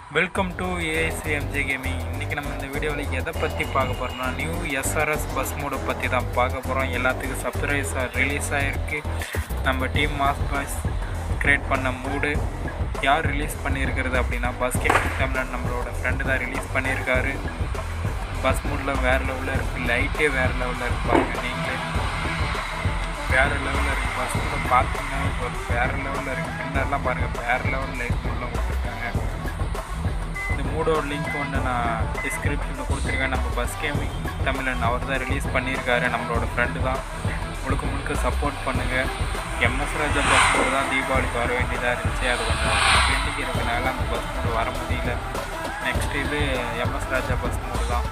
welcome to ஏஐசிஎம்ஜி gaming இன்றைக்கி நம்ம இந்த வீடியோவில் எதை பற்றி பார்க்க போகிறோம்னா நியூ எஸ்ஆர்எஸ் பஸ் மோடை பற்றி தான் பார்க்க போகிறோம் எல்லாத்துக்கும் சர்ப்ரைஸாக ரிலீஸ் ஆகிருக்கு நம்ம டீம் மாஸ் பாய்ஸ் க்ரியேட் பண்ண மூடு யார் ரிலீஸ் பண்ணியிருக்கிறது அப்படின்னா பஸ் கேமிங் தமிழன் நம்மளோட ஃப்ரெண்டு தான் ரிலீஸ் பண்ணியிருக்காரு பஸ் மூடில் வேறு லெவலில் இருக்குது லைட்டே வேறு லெவலில் இருப்பாங்க நீங்களே வேறு லெவலில் இருக்குது பஸ் கூட பார்த்தீங்கன்னா ஒரு வேறு லெவலில் இருக்குது பின்னர்லாம் பாருங்கள் வேறு லெவலில் லைட் மூடில் கொடுத்துருக்காங்க இந்த மூடோட லிங்க் வந்து நான் டிஸ்கிரிப்ஷனில் கொடுத்துருக்கேன் நம்ம பஸ் கேமிங் தமிழன் அவர் தான் ரிலீஸ் பண்ணியிருக்காரு நம்மளோட ஃப்ரெண்டு தான் முழுக்க முழுக்க சப்போர்ட் பண்ணுங்கள் எம்எஸ் ராஜா பஸ் மூடு தான் தீபாவளிக்கு வர வேண்டியதாக இருந்துச்சு அது கொஞ்சம் பெண்டிங் இருக்கனால அந்த பஸ் மூடு வர முடியல நெக்ஸ்ட் இது எம்எஸ் ராஜா பஸ் மூடு தான்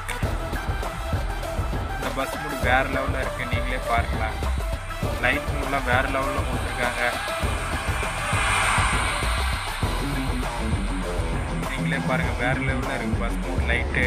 இந்த பஸ் மூடு வேறு லெவலில் இருக்குது நீங்களே பாருங்களேன் லைட் மூடெலாம் வேறு லெவலில் கொடுத்துருக்காங்க நீங்களே பாருங்கள் வேறு லெவலில் இருக்குது bus mod light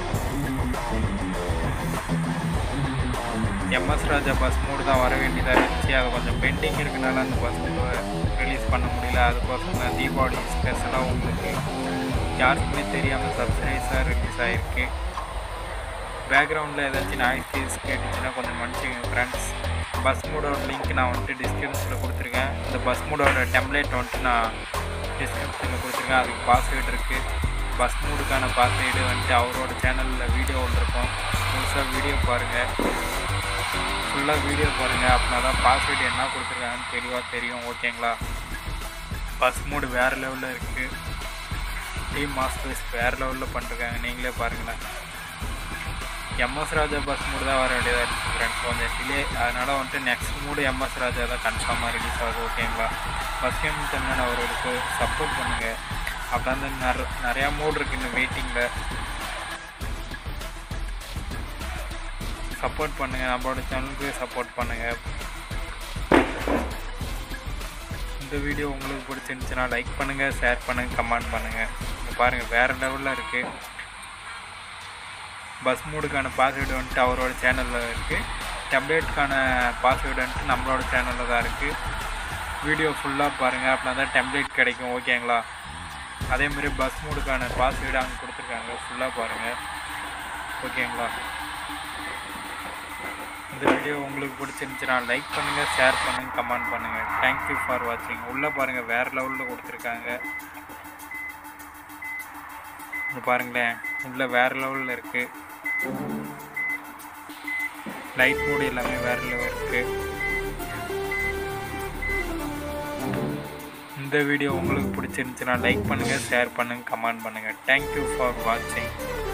MS Raja bus mod தான் வர வேண்டியதாக இருந்துச்சு அது கொஞ்சம் பெண்டிங் இருக்கனால அந்த பஸ் மூடு ரிலீஸ் பண்ண முடியல அதுக்கோசம் தான் தீபாவளி ஸ்பெஷலாக உங்களுக்கு யாருக்குமே தெரியாமல் சர்ப்ரைஸாக ரிலீஸ் ஆகிருக்கு பேக்ரவுண்டில் ஏதாச்சும் நாய்ஸ் கேட்டுச்சுன்னா கொஞ்சம் மன்னிச்சுங்க ஃப்ரெண்ட்ஸ் பஸ் மூடோட லிங்க் நான் வந்துட்டு டிஸ்கிரிப்ஷனில் கொடுத்துருக்கேன் இந்த பஸ் மூடோட டெம்ப்ளேட் வந்துட்டு நான் டிஸ்கிரிப்ஷனில் கொடுத்துருக்கேன் அதுக்கு பாஸ்வேர்டு இருக்குது பஸ் மூடுக்கான பாஸ்வேர்டு வந்துட்டு அவரோட சேனலில் வீடியோ இருக்கும் முழுசாக வீடியோ பாருங்கள் ஃபுல்லாக வீடியோ பாருங்கள் அப்படின்னா தான் பாஸ்வேர்டு என்ன கொடுத்துருக்காங்கன்னு தெளிவாக தெரியும் ஓகேங்களா பஸ் மூடு வேறு லெவலில் இருக்குது டீம் மாஸ்டர்ஸ் வேறு லெவலில் பண்ணிருக்காங்க நீங்களே பாருங்களேன் எம்எஸ் ராஜா பஸ் மூடு தான் வர வேண்டியதாக இருக்குது ஃப்ரெண்ட்ஸ் கொஞ்சம் டிலே அதனால் வந்துட்டு நெக்ஸ்ட் மூடு எம்எஸ் ராஜா தான் கன்ஃபார்மாக ரிலீஸ் ஆகுது ஓகேங்களா பஸ் கேம் தமிழ் அவர்களுக்கு சப்போர்ட் பண்ணுங்கள் அப்புறம் வந்து நிற நிறையா மூடு இருக்குது இன்னும் வெயிட்டிங்கில் சப்போர்ட் பண்ணுங்கள் நம்மளோட சேனலுக்கு சப்போர்ட் பண்ணுங்கள் இந்த வீடியோ உங்களுக்கு பிடிச்சிருந்துச்சுன்னா லைக் பண்ணுங்கள் ஷேர் பண்ணுங்கள் கமெண்ட் பண்ணுங்கள் இங்கே பாருங்கள் வேறு லெவலில் இருக்குது பஸ் மூடுக்கான பாஸ்வேர்டு வந்துட்டு அவரோட சேனலில் இருக்குது டெம்ப்ளேட்டுக்கான பாஸ்வேர்டு வந்துட்டு நம்மளோட சேனலில் தான் இருக்குது வீடியோ ஃபுல்லாக பாருங்கள் அப்படின்னா தான் டெம்ப்ளேட் கிடைக்கும் ஓகேங்களா அதேமாதிரி பஸ் மூடுக்கான பாஸ்வேர்டு அங்கே கொடுத்துருக்காங்க ஃபுல்லாக பாருங்கள் ஓகேங்களா இந்த வீடியோ உங்களுக்கு பிடிச்சிருந்துச்சுன்னா லைக் பண்ணுங்கள் ஷேர் பண்ணுங்கள் கமெண்ட் பண்ணுங்கள் தேங்க்யூ ஃபார் வாட்சிங் உள்ளே பாருங்கள் வேறு லெவலில் கொடுத்துருக்காங்க இங்கே பாருங்களேன் உள்ளே வேறு லெவலில் இருக்குது லைட் மூடு எல்லாமே வேறு லெவல் இருக்குது இந்த வீடியோ உங்களுக்கு பிடிச்சிருந்துச்சுன்னா லைக் பண்ணுங்கள் ஷேர் பண்ணுங்கள் கமெண்ட் பண்ணுங்கள் தேங்க்யூ ஃபார் வாட்சிங்